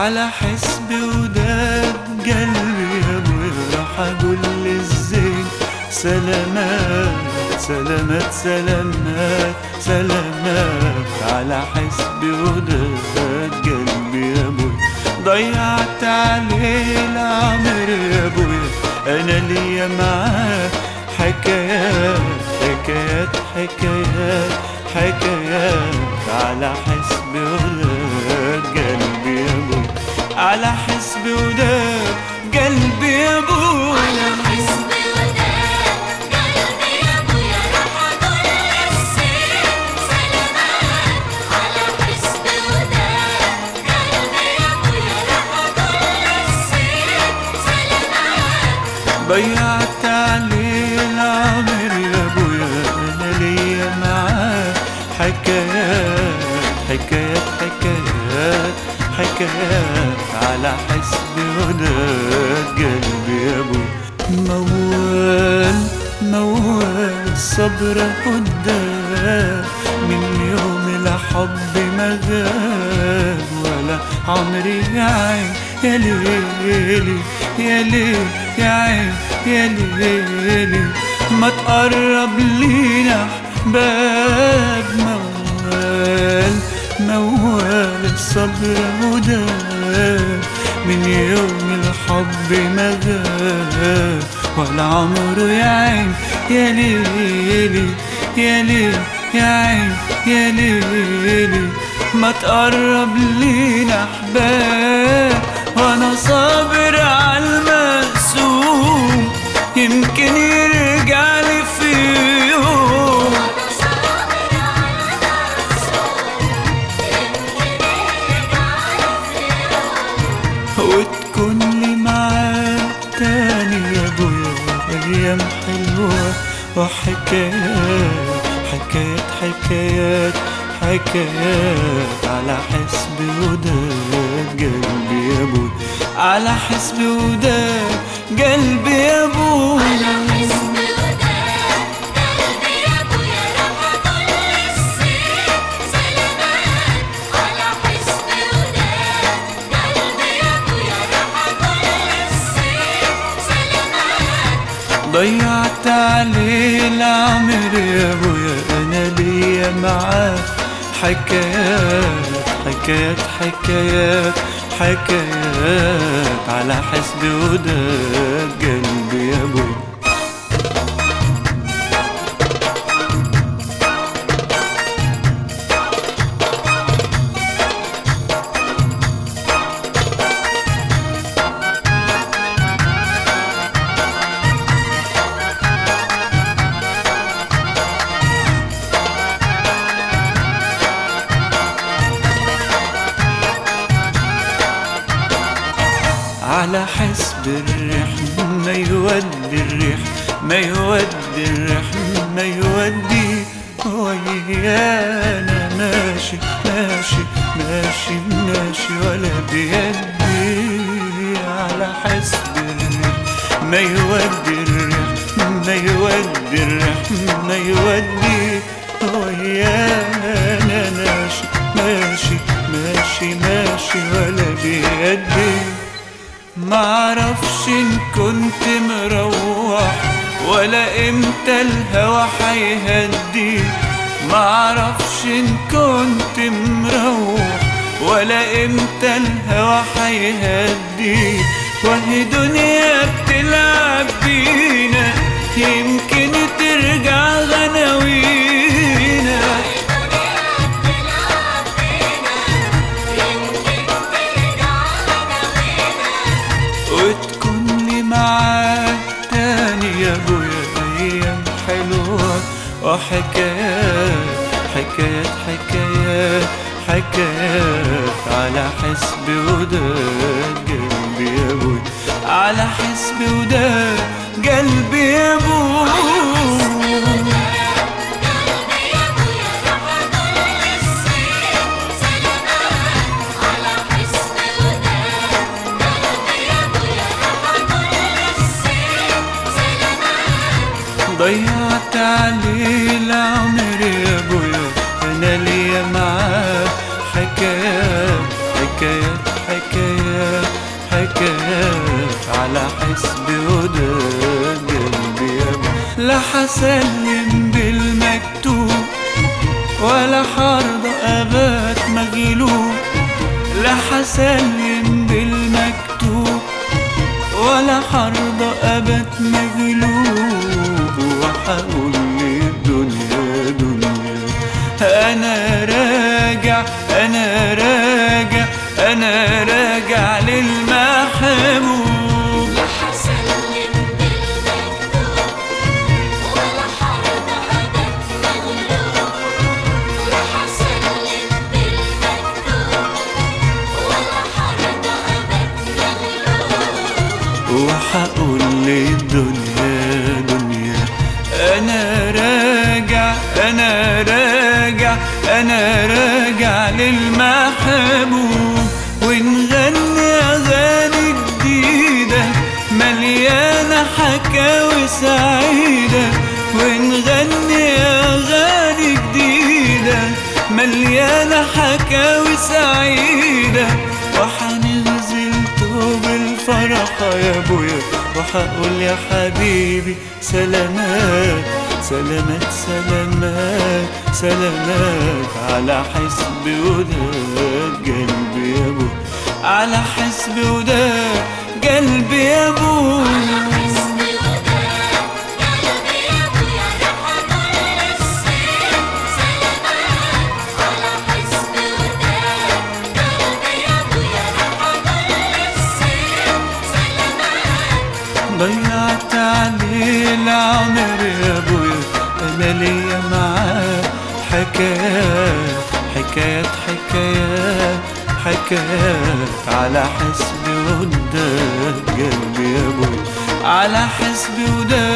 على حسبي وداد قلبي يا ابويا راح اقول للزين سلامات سلامات سلامات سلامات على حسبي وداد قلبي يا ابويا ضيعت عليه العمر يا ابويا انا ليا معاه حكايات حكايات حكايات حكايات على حسبي وداد قلبي يا ابويا على حسبي وداد قلبي يا ابويا على حسبي وداد قلبي يا ابويا راح اقول للسين سلامات على حسبي وداد قلبي يا ابويا راح اقول للسين سلامات ضيعت عليه العمر يا ابويا انا ليا معاه حكايات حكايات حكايات حكايات على حسبي وداد قلبي يا ابويا موال موال صبر قدام من يوم الحب ما غاب ولا عمري يا عين يا ليلي يا ليل يا عين يا ليلي ما تقرب لينا احباب موال موال الصبر وداب من يوم الحب ما غاب ولا عمره يا عين يا ليلي يا ليل يا عين يا ليلي ما تقرب لينا احباب وانا صابر على المقسوم يمكن يرجع لي في يوم وانا صابر على المقسوم يمكن يرجع في يوم وتكون لي معاه تاني يا ابويا ايام حلوه وحكايات حكايات حكايات حكايات على حسبي وداد قلبي يا ابويا على حسبي وداد قلبي يا ابويا على حسبي وداد قلبي يا ابويا راح اقول للسين سلامات على حسبي وداد قلبي يا ابويا راح اقول للسين سلامات ضيعت عليه العمر يا ابويا انا ليا معاه حكايات حكايات حكايات حكايات على حسبي وداد قلبي يا ابويا على حسب الريح ما يودي الريح ما يودي الريح ما يودي ويانا ماشي ماشي ماشي ماشي ولا بيدي على حسب الريح ما يودي الريح ما يودي الريح ما يودي ويانا ماشي ماشي ماشي ماشي ولا بيدي معرفش ان كنت مروح ولا امتى الهوى حيهدي معرفش ان كنت مروح ولا امتى الهوى حيهدي وهي دنيا بتلعب بينا يمكن ترجع غناوينا بتلعب بينا يمكن ترجع غناوينا وتكون لي معاك تاني يا ابويا ايام حلوه وحكايات حكايات حكايات حكايات على حسبي وداد قلبي يا ابويا على حسبي وداد قلبي يا ابويا قلبي يا ابويا راح اقول للسين سلامات على حسبي وداد قلبي يا ابويا راح اقول للسين سلامات ضيعت عليه العمر يا ابويا انا ليا معاه حكايات حكايات حكايات حسلم بالمكتوب ولا حرضى أبات مغلوب لا حسلم بالمكتوب ولا حرضى أبات مغلوب وحقول للدنيا دنيا أنا راجع أنا راجع أنا راجع للمحبوب لا حسلم بالمكتوب ولا حرض أبد مغلوب لا حسلم بالمكتوب ولا حرض أبد مغلوب وحقول للدنيا دنيا انا راجع انا راجع انا راجع للمحبوب ونغني اغاني جديده مليانه حكاوي سعيده ونغني اغاني جديده مليانه حكاوي سعيده وحنغزل طوب الفرح يا ابويا وحقول يا حبيبي سلامات سلامات سلامات سلامات على حسب وداد قلبي يا ابويا على حسب وداد قلبي يا ابويا حسب وداد قلبي يا أبويا راح أقول للسير سلامات على حسب وداد قلبي يا أبويا راح أقول للسير سلامات ضيعت عليه العمر يا ابويا انا ليا معاه حكايات حكايات حكايات حكايات على حسب وداد قلبي يا ابويا على حسب وداد